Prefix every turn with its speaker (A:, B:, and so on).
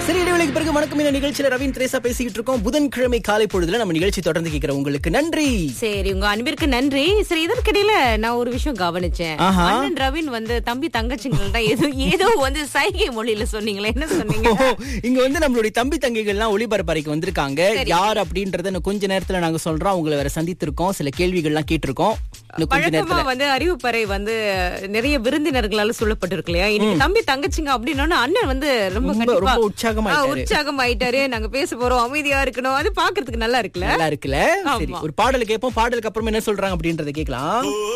A: சரி இடைவெளிக்கு பிறகு வணக்கம் இந்த நிகழ்ச்சியில ரவீன் திரேசா பேசிக்கிட்டு இருக்கோம் புதன்கிழமை காலை பொழுதுல நம்ம நிகழ்ச்சி தொடர்ந்து கேட்கிற உங்களுக்கு நன்றி
B: சரி உங்க அன்பிற்கு நன்றி சரி இதற்கிடையில நான் ஒரு விஷயம் கவனிச்சேன்
A: ஆஹா.
B: அண்ணன் ரவின் வந்து தம்பி தங்கச்சிங்கள்ட்ட ஏதோ ஏதோ வந்து சைகை மொழியில சொன்னீங்களே என்ன சொன்னீங்க
A: ஓ, இங்க வந்து நம்மளுடைய தம்பி தங்கைகள்லாம் ஒளிபரப்பறைக்கு வந்திருக்காங்க யார் அப்படின்றத இன்னும் கொஞ்ச நேரத்துல நாங்க சொல்றோம் அவங்களை வேற சந்தித்திருக்கோம் சில கேள்விகள்லாம் கேட்டிருக்கோம் இன்னும் கொஞ்ச
B: வழக்கமா
A: நேரத்துல
B: வந்து அறிவுப்பறை வந்து நிறைய விருந்தினர்களால சொல்லப்பட்டிருக்கு இல்லையா இன்னைக்கு தம்பி தங்கச்சிங்க அப்படின்னா அண்ணன் வந்து ரொம்ப
A: ரொம்ப
B: கண்டிப்பா
A: ரொம்ப உற்சாகமாயிட்டாரு
B: உற்சாகம் ஆயிட்டாரு நாங்க பேச போறோம் அமைதியா இருக்கணும் அது பாக்குறதுக்கு நல்லா இருக்குல்ல
A: நல்லா இருக்குல்ல சரி
B: ஆமா.
A: ஒரு பாடல் கேட்போம் பாடலுக்கு அப்புறம் என்ன சொல்றாங்க அப்படின்றத கேட்கலாம்